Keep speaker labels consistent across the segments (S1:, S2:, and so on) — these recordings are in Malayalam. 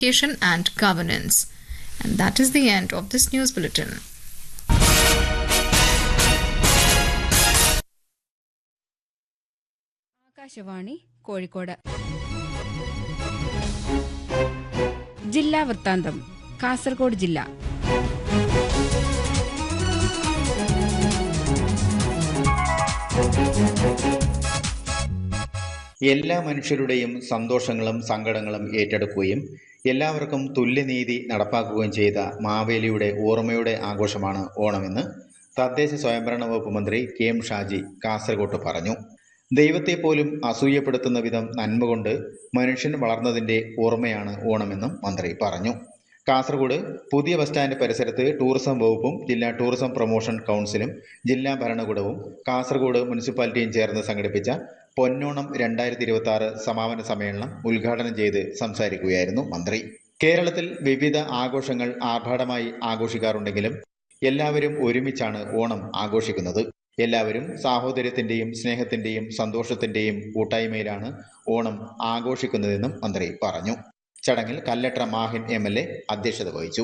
S1: education and governance. And that is the end of this news bulletin.
S2: Akashvani Kozhikode ജില്ലാ വൃത്താന്തം കാസർഗോഡ് ജില്ല
S3: എല്ലാ മനുഷ്യരുടെയും സന്തോഷങ്ങളും സങ്കടങ്ങളും ഏറ്റെടുക്കുകയും എല്ലാവർക്കും തുല്യനീതി നടപ്പാക്കുകയും ചെയ്ത മാവേലിയുടെ ഓർമ്മയുടെ ആഘോഷമാണ് ഓണമെന്ന് തദ്ദേശ സ്വയംഭരണ വകുപ്പ് മന്ത്രി കെ എം ഷാജി കാസർഗോട്ട് പറഞ്ഞു ദൈവത്തെ പോലും അസൂയപ്പെടുത്തുന്ന വിധം നന്മ കൊണ്ട് മനുഷ്യൻ വളർന്നതിന്റെ ഓർമ്മയാണ് ഓണമെന്നും മന്ത്രി പറഞ്ഞു കാസർഗോഡ് പുതിയ ബസ് സ്റ്റാൻഡ് പരിസരത്ത് ടൂറിസം വകുപ്പും ജില്ലാ ടൂറിസം പ്രൊമോഷൻ കൗൺസിലും ജില്ലാ ഭരണകൂടവും കാസർഗോഡ് മുനിസിപ്പാലിറ്റിയും ചേർന്ന് സംഘടിപ്പിച്ച പൊന്നോണം രണ്ടായിരത്തി ഇരുപത്തി ആറ് സമാപന സമ്മേളനം ഉദ്ഘാടനം ചെയ്ത് സംസാരിക്കുകയായിരുന്നു മന്ത്രി കേരളത്തിൽ വിവിധ ആഘോഷങ്ങൾ ആർഭാടമായി ആഘോഷിക്കാറുണ്ടെങ്കിലും എല്ലാവരും ഒരുമിച്ചാണ് ഓണം ആഘോഷിക്കുന്നത് എല്ലാവരും സാഹോദര്യത്തിന്റെയും സ്നേഹത്തിന്റെയും സന്തോഷത്തിന്റെയും കൂട്ടായ്മയിലാണ് ഓണം ആഘോഷിക്കുന്നതെന്നും മന്ത്രി പറഞ്ഞു ചടങ്ങിൽ Kallatra Mahin M L A അധ്യക്ഷത വഹിച്ചു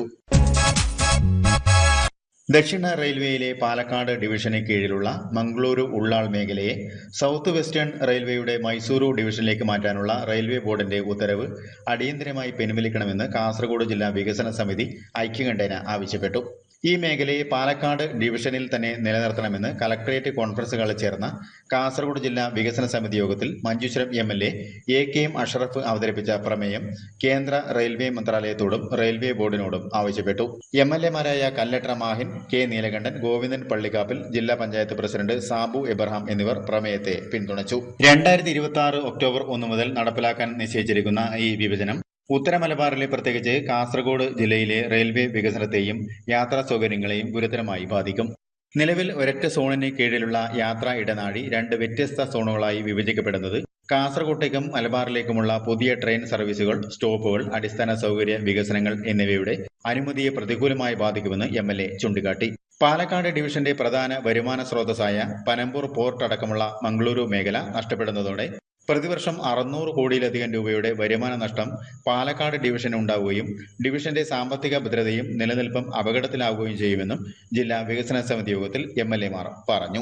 S3: ദക്ഷിണ റെയിൽവേയിലെ പാലക്കാട് ഡിവിഷന് കീഴിലുള്ള മംഗളൂരു ഉള്ളാൾ മേഖലയെ സൗത്ത് വെസ്റ്റേൺ റെയിൽവേയുടെ മൈസൂരു ഡിവിഷനിലേക്ക് മാറ്റാനുള്ള റെയിൽവേ ബോർഡിന്റെ ഉത്തരവ് അടിയന്തരമായി പിൻവലിക്കണമെന്ന് കാസർഗോഡ് ജില്ലാ വികസന സമിതി ഐക്യകണ്ഠേന ആവശ്യപ്പെട്ടു ഈ മേഖലയെ പാലക്കാട് ഡിവിഷനിൽ തന്നെ നിലനിർത്തണമെന്ന് കലക്ടറേറ്റ് കോൺഫറൻസ് ഹാളിൽ ചേർന്ന കാസർഗോഡ് ജില്ലാ വികസന സമിതി യോഗത്തിൽ Manjeshwaram M L A A K M Ashraf അവതരിപ്പിച്ച പ്രമേയം കേന്ദ്ര റെയിൽവേ മന്ത്രാലയത്തോടും റെയിൽവേ ബോർഡിനോടും ആവശ്യപ്പെട്ടു എം എൽ എമാരായ കല്ലട്ര മാഹിൻ കെ നീലകണ്ഠൻ ഗോവിന്ദൻ പള്ളിക്കാപ്പിൽ ജില്ലാ പഞ്ചായത്ത് പ്രസിഡന്റ് സാബു എബ്രഹാം എന്നിവർ പ്രമേയത്തെ പിന്തുണച്ചു രണ്ടായിരത്തി ഇരുപത്തി ആറ് ഒക്ടോബർ ഒന്ന് മുതൽ നടപ്പിലാക്കാൻ നിശ്ചയിച്ചിരിക്കുന്ന ഈ വിഭജനം ഉത്തര മലബാറിലെ പ്രത്യേകിച്ച് കാസർഗോഡ് ജില്ലയിലെ റെയിൽവേ വികസനത്തെയും യാത്രാ സൗകര്യങ്ങളെയും ഗുരുതരമായി ബാധിക്കും നിലവിൽ ഒരൊറ്റ സോണിന് കീഴിലുള്ള യാത്രാ ഇടനാഴി രണ്ട് വ്യത്യസ്ത സോണുകളായി വിഭജിക്കപ്പെടുന്നത് കാസർഗോട്ടേക്കും മലബാറിലേക്കുമുള്ള പുതിയ ട്രെയിൻ സർവീസുകൾ സ്റ്റോപ്പുകൾ അടിസ്ഥാന സൗകര്യ വികസനങ്ങൾ എന്നിവയുടെ അനുമതിയെ പ്രതികൂലമായി ബാധിക്കുമെന്ന് എം എൽ എ ചൂണ്ടിക്കാട്ടി പാലക്കാട് ഡിവിഷന്റെ പ്രധാന വരുമാന സ്രോതസ്സായ പനമ്പൂർ പോർട്ട് അടക്കമുള്ള മംഗളൂരു മേഖല നഷ്ടപ്പെടുന്നതോടെ പ്രതിവർഷം അറുന്നൂറ് കോടിയിലധികം രൂപയുടെ വരുമാന നഷ്ടം പാലക്കാട് ഡിവിഷന് ഉണ്ടാവുകയും ഡിവിഷന്റെ സാമ്പത്തിക ഭദ്രതയും നിലനിൽപ്പും അപകടത്തിലാവുകയും ചെയ്യുമെന്നും ജില്ലാ വികസന സമിതി യോഗത്തിൽ എം എൽ എമാർ പറഞ്ഞു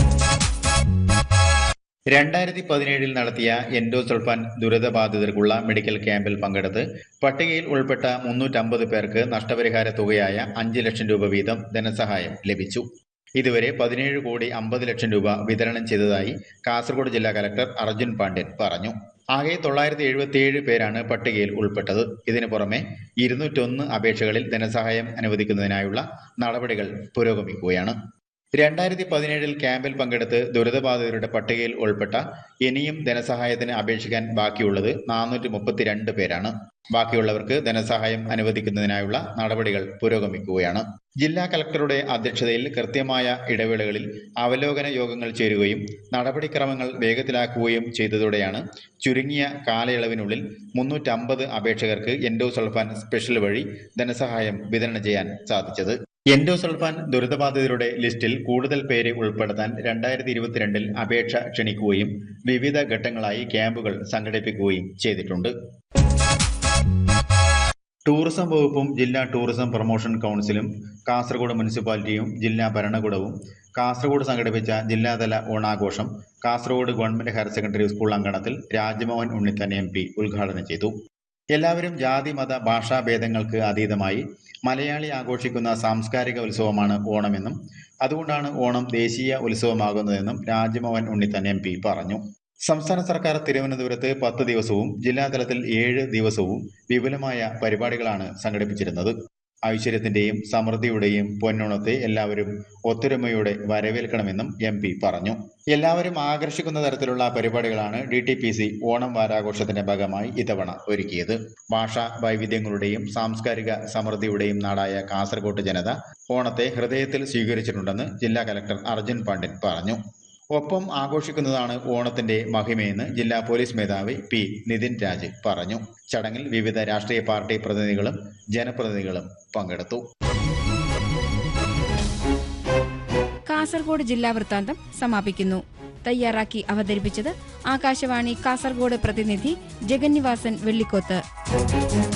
S3: രണ്ടായിരത്തി പതിനേഴിൽ നടത്തിയ എൻഡോസൾഫാൻ ദുരിതബാധിതർക്കുള്ള മെഡിക്കൽ ക്യാമ്പിൽ പങ്കെടുത്ത് പട്ടികയിൽ ഉൾപ്പെട്ട മുന്നൂറ്റമ്പത് പേർക്ക് നഷ്ടപരിഹാര തുകയായ അഞ്ച് ലക്ഷം രൂപ വീതം ധനസഹായം ലഭിച്ചു ഇതുവരെ പതിനേഴ് കോടി അമ്പത് ലക്ഷം രൂപ വിതരണം ചെയ്തതായി കാസർഗോഡ് ജില്ലാ കലക്ടർ അർജുൻ പാണ്ഡ്യൻ പറഞ്ഞു ആകെ തൊള്ളായിരത്തി എഴുപത്തിയേഴ് പേരാണ് പട്ടികയിൽ ഉൾപ്പെട്ടത് ഇതിനു പുറമെ ഇരുന്നൂറ്റൊന്ന് അപേക്ഷകളിൽ ധനസഹായം അനുവദിക്കുന്നതിനായുള്ള നടപടികൾ പുരോഗമിക്കുകയാണ് രണ്ടായിരത്തി പതിനേഴിൽ ക്യാമ്പിൽ പങ്കെടുത്ത് ദുരിതബാധിതരുടെ പട്ടികയിൽ ഉൾപ്പെട്ട ഇനിയും ധനസഹായത്തിന് അപേക്ഷിക്കാൻ ബാക്കിയുള്ളത് നാനൂറ്റി മുപ്പത്തിരണ്ട് പേരാണ് ബാക്കിയുള്ളവർക്ക് ധനസഹായം അനുവദിക്കുന്നതിനായുള്ള നടപടികൾ പുരോഗമിക്കുകയാണ് ജില്ലാ കലക്ടറുടെ അധ്യക്ഷതയിൽ കൃത്യമായ ഇടവേളകളിൽ അവലോകന യോഗങ്ങൾ ചേരുകയും നടപടിക്രമങ്ങൾ വേഗത്തിലാക്കുകയും ചെയ്തതോടെയാണ് ചുരുങ്ങിയ കാലയളവിനുള്ളിൽ മുന്നൂറ്റമ്പത് അപേക്ഷകർക്ക് എൻഡോസൾഫാൻ സ്പെഷ്യൽ വഴി ധനസഹായം വിതരണം ചെയ്യാൻ സാധിച്ചത് എൻഡോസൾഫാൻ ദുരിതബാധിതരുടെ ലിസ്റ്റിൽ കൂടുതൽ പേരെ ഉൾപ്പെടുത്താൻ രണ്ടായിരത്തി ഇരുപത്തിരണ്ടിൽ അപേക്ഷ ക്ഷണിക്കുകയും വിവിധ ഘട്ടങ്ങളായി ക്യാമ്പുകൾ സംഘടിപ്പിക്കുകയും ചെയ്തിട്ടുണ്ട് ടൂറിസം വകുപ്പും ജില്ലാ ടൂറിസം പ്രൊമോഷൻ കൗൺസിലും കാസർഗോഡ് മുനിസിപ്പാലിറ്റിയും ജില്ലാ ഭരണകൂടവും കാസർഗോഡ് സംഘടിപ്പിച്ച ജില്ലാതല ഓണാഘോഷം Kasaragod government higher secondary school അങ്കണത്തിൽ രാജ്മോഹൻ ഉണ്ണിത്തൻ എം പി ഉദ്ഘാടനം ചെയ്തു എല്ലാവരും ജാതി മത ഭാഷാ ഭേദങ്ങൾക്ക് അതീതമായി മലയാളി ആഘോഷിക്കുന്ന സാംസ്കാരിക ഉത്സവമാണ് ഓണമെന്നും അതുകൊണ്ടാണ് ഓണം ദേശീയ ഉത്സവമാകുന്നതെന്നും രാജ്മോഹൻ ഉണ്ണിത്തൻ എം പി പറഞ്ഞു സംസ്ഥാന സർക്കാർ തിരുവനന്തപുരത്ത് പത്ത് ദിവസവും ജില്ലാതലത്തിൽ ഏഴ് ദിവസവും വിപുലമായ പരിപാടികളാണ് സംഘടിപ്പിച്ചിരുന്നത് ഐശ്വര്യത്തിന്റെയും സമൃദ്ധിയുടെയും പൊന്നോണത്തെ എല്ലാവരും ഒത്തൊരുമയോടെ വരവേൽക്കണമെന്നും എം പി പറഞ്ഞു എല്ലാവരും ആകർഷിക്കുന്ന തരത്തിലുള്ള പരിപാടികളാണ് D T P C Onam വാരാഘോഷത്തിന്റെ ഭാഗമായി ഇത്തവണ ഒരുക്കിയത് ഭാഷാ വൈവിധ്യങ്ങളുടെയും സാംസ്കാരിക സമൃദ്ധിയുടെയും നാടായ കാസർഗോഡ് ജനത ഓണത്തെ ഹൃദയത്തിൽ സ്വീകരിച്ചിട്ടുണ്ടെന്ന് ജില്ലാ കലക്ടർ അർജുൻ പാണ്ഡ്യൻ പറഞ്ഞു ഒപ്പം ആഘോഷിക്കുന്നതാണ് ഓണത്തിന്റെ മഹിമയെന്ന് ജില്ലാ പോലീസ് മേധാവി പി നിതിൻ രാജ് പറഞ്ഞു ചടങ്ങിൽ വിവിധ രാഷ്ട്രീയ പാർട്ടി പ്രതിനിധികളും ജനപ്രതിനിധികളും പങ്കെടുത്തു
S2: കാസർഗോഡ് ജില്ലാ വൃത്താന്തം സമാപിക്കുന്നു തയ്യാറാക്കി അവതരിപ്പിച്ചത് ആകാശവാണി കാസർഗോഡ് പ്രതിനിധി ജഗന്നിവാസൻ വെള്ളിക്കോത്ത്